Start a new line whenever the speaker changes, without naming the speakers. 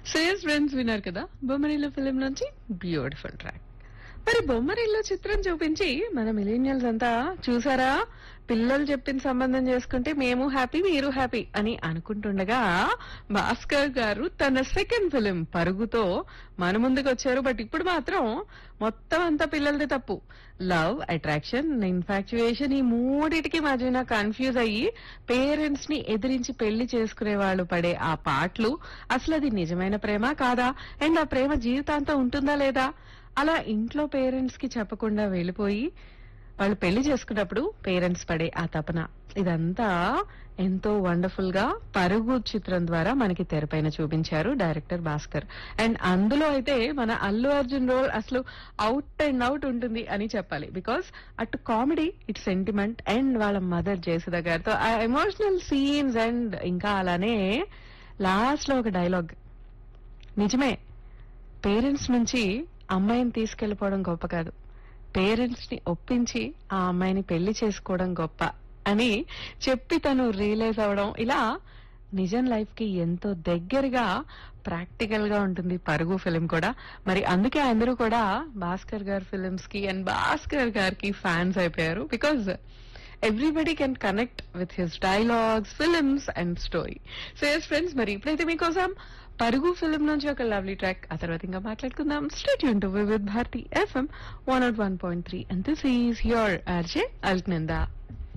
says friends విన్నారు కదా Bommarillu film నుంచి బ్యూటిఫుల్ ట్రాక్ మరి బొమ్మరిల్లు చిత్రం చూపించి మన మిలీనియల్స్ అంతా చూసారా పిల్లలు చెప్పిన సంబంధం చేసుకుంటే మేము హ్యాపీ మీరు హ్యాపీ అని అనుకుంటుండగా భాస్కర్ గారు తన సెకండ్ ఫిలిం పరుగుతో మన ముందుకు వచ్చారు బట్ ఇప్పుడు మాత్రం మొత్తం అంతా పిల్లలది తప్పు లవ్ అట్రాక్షన్ ఇన్ఫాక్చుయేషన్ ఈ మూడిటికి మధ్యన కన్ఫ్యూజ్ అయ్యి పేరెంట్స్ ని ఎదిరించి పెళ్లి చేసుకునే వాళ్ళు పడే ఆ పాటలు అసలు అది నిజమైన ప్రేమ కాదా అండ్ ఆ ప్రేమ జీవితాంతం ఉంటుందా లేదా అలా ఇంట్లో పేరెంట్స్ కి చెప్పకుండా వెళ్ళిపోయి వాళ్ళు పెళ్లి చేసుకున్నప్పుడు పేరెంట్స్ పడే ఆ తపన ఇదంతా ఎంతో వండర్ఫుల్ గా పరుగు చిత్రం ద్వారా మనకి తెరపైన చూపించారు డైరెక్టర్ భాస్కర్ అండ్ అందులో అయితే మన అల్లు అర్జున్ రోల్ అసలు అవుట్ అండ్ అవుట్ ఉంటుంది అని చెప్పాలి బికాస్ అటు కామెడీ ఇటు సెంటిమెంట్ అండ్ వాళ్ళ మదర్ జయసుధ గారితో ఆ ఎమోషనల్ సీన్స్ అండ్ ఇంకా అలానే లాస్ట్ లో ఒక డైలాగ్ నిజమే పేరెంట్స్ నుంచి అమ్మాయిని తీసుకెళ్లిపోవడం గొప్ప కాదు పేరెంట్స్ ని ఒప్పించి ఆ అమ్మాయిని పెళ్లి చేసుకోవడం గొప్ప అని చెప్పి తను రియలైజ్ అవడం ఇలా నిజం లైఫ్ కి ఎంతో దగ్గరగా ప్రాక్టికల్ గా ఉంటుంది పరుగు ఫిలిం కూడా మరి అందుకే అందరూ కూడా భాస్కర్ గారి ఫిలిమ్స్ కి అండ్ భాస్కర్ గారికి ఫ్యాన్స్ అయిపోయారు because everybody can connect with his dialogues films and story so yes friends మరి ఇప్పుడైతే మీకోసం పరుగు ఫిలిం నుంచి ఒక లవ్లీ ట్రాక్ ఆ తర్వాత ఇంకా మాట్లాడుకుందాం స్టేట్ యూన్ to with Bharathi FM one nought one point three and this is your RJ Alaknanda